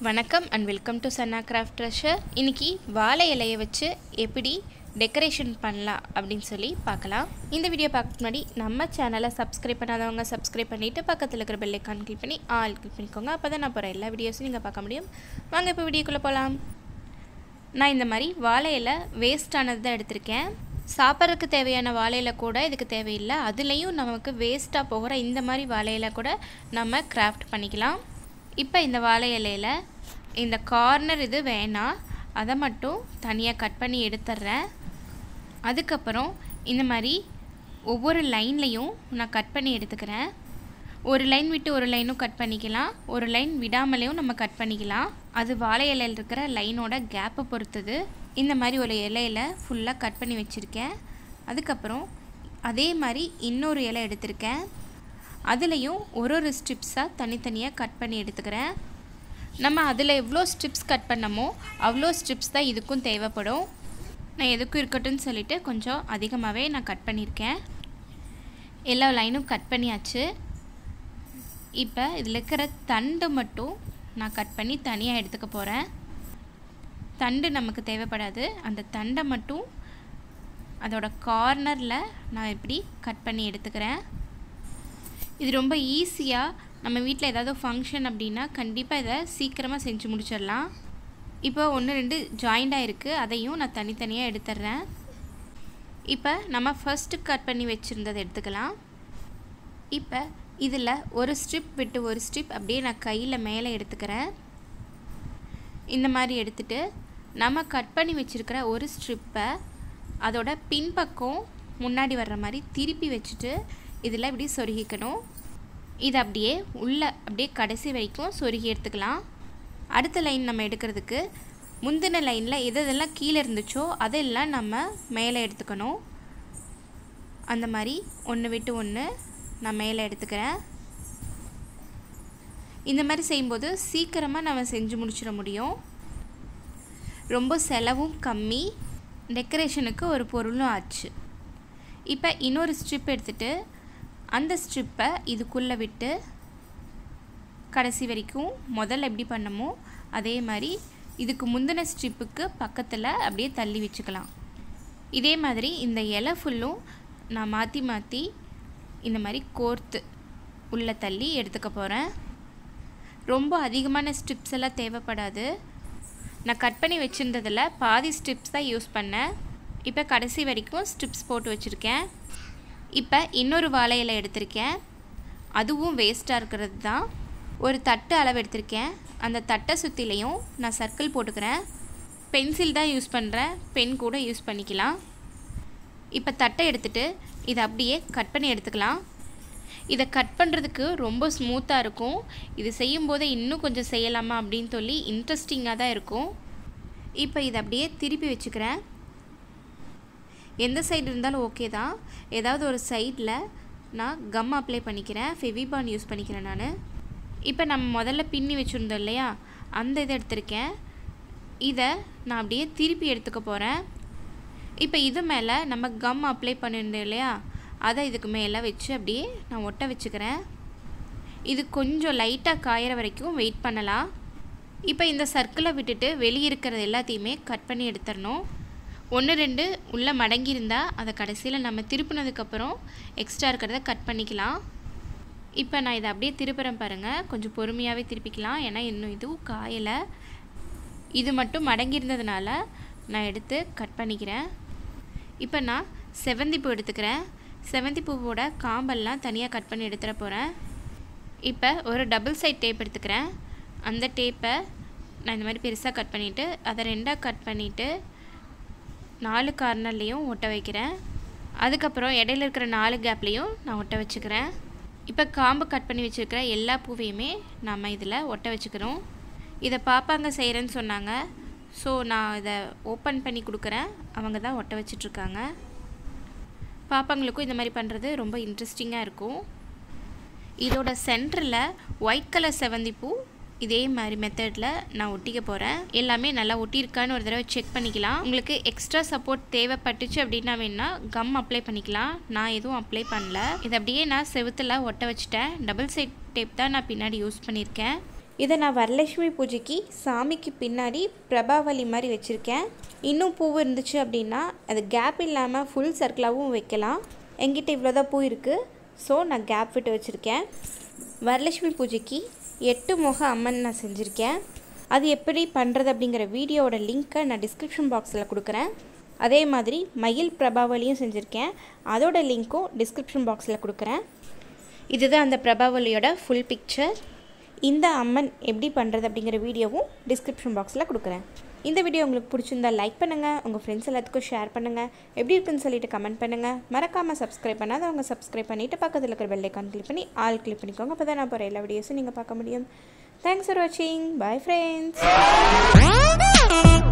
வணக்கம் and welcome to Channa Craft Treasure இன்னைக்கு வாழை இலையை வச்சு எப்படி டெக்கரேஷன் பண்ணலாம் அப்படின்னு சொல்லி பார்க்கலாம் இந்த வீடியோ பார்க்க முன்னாடி நம்ம சேனலை சப்ஸ்கிரைப் பண்ணாதவங்க சப்ஸ்கிரைப் பண்ணிவிட்டு பக்கத்தில் இருக்கிற பெல் ஐக்கான் கிளிக் பண்ணி ஆல் கிளிக் பண்ணிக்கோங்க அப்போ தான் நான் போகிற எல்லா வீடியோஸும் நீங்கள் பார்க்க முடியும் வாங்க இப்போ வீடியோக்குள்ளே போகலாம் நான் இந்த மாதிரி வாழை இலை வேஸ்ட் ஆனது தான் எடுத்திருக்கேன் சாப்பிட்றதுக்கு தேவையான வாழை இலை கூட இதுக்கு தேவையில்லை அதுலேயும் நமக்கு வேஸ்ட்டாக போகிற இந்த மாதிரி வாழை இலை கூட நம்ம கிராஃப்ட் பண்ணிக்கலாம் இப்போ இந்த வாழை இலையில் இந்த கார்னர் இது வேணாம் அதை மட்டும் தனியாக கட் பண்ணி எடுத்துட்றேன் அதுக்கப்புறம் இந்த மாதிரி ஒவ்வொரு லைன்லேயும் நான் கட் பண்ணி எடுத்துக்கிறேன் ஒரு லைன் விட்டு ஒரு லைனும் கட் பண்ணிக்கலாம் ஒரு லைன் விடாமலேயும் நம்ம கட் பண்ணிக்கலாம் அது வாழை இலையில் இருக்கிற லைனோட கேப்பை பொறுத்தது இந்த மாதிரி ஒரு இலையில ஃபுல்லாக கட் பண்ணி வச்சுருக்கேன் அதுக்கப்புறம் அதே மாதிரி இன்னொரு இலை எடுத்திருக்கேன் அதுலேயும் ஒரு ஒரு ஸ்ட்ரிப்ஸாக தனித்தனியாக கட் பண்ணி எடுத்துக்கிறேன் நம்ம அதில் எவ்வளோ ஸ்ட்ரிப்ஸ் கட் பண்ணமோ அவ்வளோ ஸ்ட்ரிப்ஸ் தான் இதுக்கும் தேவைப்படும் நான் எதுக்கும் இருக்கட்டும்னு சொல்லிட்டு கொஞ்சம் அதிகமாகவே நான் கட் பண்ணியிருக்கேன் எல்லா லைனும் கட் பண்ணியாச்சு இப்போ இதில் இருக்கிற தண்டு மட்டும் நான் கட் பண்ணி தனியாக எடுத்துக்க போகிறேன் தண்டு நமக்கு தேவைப்படாது அந்த தண்டை மட்டும் அதோட கார்னரில் நான் இப்படி கட் பண்ணி எடுத்துக்கிறேன் இது ரொம்ப ஈஸியாக நம்ம வீட்டில் ஏதாவது ஃபங்க்ஷன் அப்படின்னா கண்டிப்பாக இதை சீக்கிரமாக செஞ்சு முடிச்சிடலாம் இப்போ ஒன்று ரெண்டு ஜாயிண்டாக இருக்குது அதையும் நான் தனித்தனியாக எடுத்துட்றேன் இப்போ நம்ம ஃபஸ்ட்டு கட் பண்ணி வச்சுருந்ததை எடுத்துக்கலாம் இப்போ இதில் ஒரு ஸ்ட்ரிப் விட்டு ஒரு ஸ்ட்ரிப் அப்படியே நான் கையில் மேலே எடுத்துக்கிறேன் இந்த மாதிரி எடுத்துட்டு நம்ம கட் பண்ணி வச்சுருக்கிற ஒரு ஸ்ட்ரிப்பை அதோட பின்பக்கம் முன்னாடி வர்ற மாதிரி திருப்பி வச்சுட்டு இதில் இப்படி சொருகிக்கணும் இது அப்படியே உள்ளே அப்படியே கடைசி வரைக்கும் சொருகி எடுத்துக்கலாம் அடுத்த லைன் நம்ம எடுக்கிறதுக்கு முந்தின லைனில் எது எதெல்லாம் கீழே இருந்துச்சோ அதெல்லாம் நம்ம மேலே எடுத்துக்கணும் அந்த மாதிரி ஒன்று விட்டு ஒன்று நான் மேலே எடுத்துக்கிறேன் இந்த மாதிரி செய்யும்போது சீக்கிரமாக நம்ம செஞ்சு முடிச்சிட முடியும் ரொம்ப செலவும் கம்மி டெக்கரேஷனுக்கு ஒரு பொருளும் ஆச்சு இப்போ இன்னொரு ஸ்ட்ரிப் எடுத்துகிட்டு அந்த ஸ்ட்ரிப்பை இதுக்குள்ளே விட்டு கடைசி வரைக்கும் முதல்ல எப்படி பண்ணமோ அதே மாதிரி இதுக்கு முந்தின ஸ்ட்ரிப்புக்கு பக்கத்தில் அப்படியே தள்ளி வச்சுக்கலாம் இதே மாதிரி இந்த இலை ஃபுல்லும் நான் மாற்றி மாற்றி இந்த மாதிரி கோர்த்து உள்ளே தள்ளி எடுத்துக்க போகிறேன் ரொம்ப அதிகமான ஸ்ட்ரிப்ஸ் எல்லாம் தேவைப்படாது நான் கட் பண்ணி வச்சுருந்ததில் பாதி ஸ்ட்ரிப்ஸ் தான் யூஸ் பண்ணேன் இப்போ கடைசி வரைக்கும் ஸ்ட்ரிப்ஸ் போட்டு வச்சுருக்கேன் இப்போ இன்னொரு வாழை இலை எடுத்திருக்கேன் அதுவும் வேஸ்ட்டாக இருக்கிறது தான் ஒரு தட்டு அளவு எடுத்திருக்கேன் அந்த தட்டை சுற்றிலையும் நான் சர்க்கிள் போட்டுக்கிறேன் பென்சில் தான் யூஸ் பண்ணுறேன் பென் கூட யூஸ் பண்ணிக்கலாம் இப்போ தட்டை எடுத்துகிட்டு இதை அப்படியே கட் பண்ணி எடுத்துக்கலாம் இதை கட் பண்ணுறதுக்கு ரொம்ப ஸ்மூத்தாக இருக்கும் இது செய்யும்போதே இன்னும் கொஞ்சம் செய்யலாமா அப்படின்னு சொல்லி இன்ட்ரெஸ்டிங்காக தான் இருக்கும் இப்போ இதை அப்படியே திருப்பி வச்சுக்கிறேன் எந்த சைடு இருந்தாலும் ஓகே தான் ஏதாவது ஒரு சைடில் நான் கம் அப்ளை பண்ணிக்கிறேன் ஃபெவிபான் யூஸ் பண்ணிக்கிறேன் நான் இப்போ நம்ம முதல்ல பின்னி வச்சுருந்தோம் இல்லையா அந்த இதை எடுத்திருக்கேன் இதை நான் அப்படியே திருப்பி எடுத்துக்க போகிறேன் இப்போ இது மேலே நம்ம கம் அப்ளை பண்ணியிருந்தோம் இல்லையா அதை இதுக்கு மேலே வச்சு அப்படியே நான் ஒட்ட வச்சுக்கிறேன் இது கொஞ்சம் லைட்டாக காயிற வரைக்கும் வெயிட் பண்ணலாம் இப்போ இந்த சர்க்கிளை விட்டுட்டு வெளியே இருக்கிறது எல்லாத்தையுமே கட் பண்ணி எடுத்துடணும் ஒன்று ரெண்டு உள்ளே மடங்கியிருந்தால் அதை கடைசியில் நம்ம திருப்பினதுக்கப்புறம் எக்ஸ்ட்ரா இருக்கிறத கட் பண்ணிக்கலாம் இப்போ நான் இதை அப்படியே திருப்புறேன் பாருங்கள் கொஞ்சம் பொறுமையாகவே திருப்பிக்கலாம் ஏன்னா இன்னும் இதுவும் காயலை இது மட்டும் மடங்கியிருந்ததுனால நான் எடுத்து கட் பண்ணிக்கிறேன் இப்போ நான் செவந்தி பூ எடுத்துக்கிறேன் செவந்தி பூவோட காம்பெல்லாம் தனியாக கட் பண்ணி எடுத்துகிற போகிறேன் இப்போ ஒரு டபுள் சைட் டேப் எடுத்துக்கிறேன் அந்த டேப்பை நான் இந்த மாதிரி பெருசாக கட் பண்ணிவிட்டு அதை ரெண்டாக கட் பண்ணிவிட்டு நாலு கார்னர்லேயும் ஒட்ட வைக்கிறேன் அதுக்கப்புறம் இடையில இருக்கிற நாலு கேப்லேயும் நான் ஒட்ட வச்சுக்கிறேன் இப்போ காம்பு கட் பண்ணி வச்சுருக்கிற எல்லா பூவையுமே நம்ம இதில் ஒட்ட வச்சுக்கிறோம் இதை பாப்பாங்க செய்கிறேன்னு சொன்னாங்க ஸோ நான் இதை ஓப்பன் பண்ணி கொடுக்குறேன் அவங்க தான் ஒட்ட வச்சிட்ருக்காங்க பாப்பாங்களுக்கும் இந்த மாதிரி பண்ணுறது ரொம்ப இன்ட்ரெஸ்டிங்காக இருக்கும் இதோட சென்டரில் ஒயிட் கலர் செவந்தி பூ இதே மாதிரி மெத்தடில் நான் ஒட்டிக்க போகிறேன் எல்லாமே நல்லா ஒட்டியிருக்கான்னு ஒரு தடவை செக் பண்ணிக்கலாம் உங்களுக்கு எக்ஸ்ட்ரா சப்போர்ட் தேவைப்பட்டுச்சு அப்படின்னா வேணா கம் அப்ளை பண்ணிக்கலாம் நான் எதுவும் அப்ளை பண்ணல இதை அப்படியே நான் செவுத்தில் ஒட்ட வச்சுட்டேன் டபுள் சைட் டேப் தான் நான் பின்னாடி யூஸ் பண்ணியிருக்கேன் இதை நான் வரலட்சுமி பூஜைக்கு சாமிக்கு பின்னாடி பிரபாவலி மாதிரி வச்சுருக்கேன் இன்னும் பூ இருந்துச்சு அப்படின்னா அது கேப் இல்லாமல் ஃபுல் சர்க்கிளாகவும் வைக்கலாம் எங்கிட்ட இவ்வளோதான் பூ இருக்குது ஸோ நான் கேப் விட்டு வச்சுருக்கேன் வரலட்சுமி பூஜைக்கு எட்டு முக அம்மன் நான் செஞ்சுருக்கேன் அது எப்படி பண்ணுறது அப்படிங்கிற வீடியோவோட லிங்க்கை நான் டிஸ்கிரிப்ஷன் பாக்ஸில் கொடுக்குறேன் அதே மாதிரி மயில் பிரபாவலியும் செஞ்சுருக்கேன் அதோட லிங்க்கும் டிஸ்கிரிப்ஷன் பாக்ஸில் கொடுக்குறேன் இதுதான் அந்த பிரபாவலியோட ஃபுல் பிக்சர் இந்த அம்மன் எப்படி பண்ணுறது அப்படிங்கிற வீடியோவும் டிஸ்கிரிப்ஷன் பாக்ஸில் கொடுக்குறேன் இந்த வீடியோ உங்களுக்கு பிடிச்சிருந்தா லைக் பண்ணுங்கள் உங்கள் ஃப்ரெண்ட்ஸ் எல்லாத்துக்கும் ஷேர் பண்ணுங்கள் எப்படி இருக்குன்னு சொல்லிட்டு கமெண்ட் பண்ணுங்கள் மறக்காமல் சப்ஸ்கிரைப் பண்ணாதவங்க சப்ஸ்கிரைப் பண்ணிவிட்டு பக்கத்தில் இருக்கிற பெல் ஐக்கான் கிளிக் பண்ணி ஆல் கிளிக் பண்ணிக்கோங்க அப்போ தான் நான் போகிற எல்லா வீடியோஸும் நீங்கள் பார்க்க முடியும் தேங்க்ஸ் ஃபார் வாட்சிங் பை ஃப்ரெண்ட்ஸ்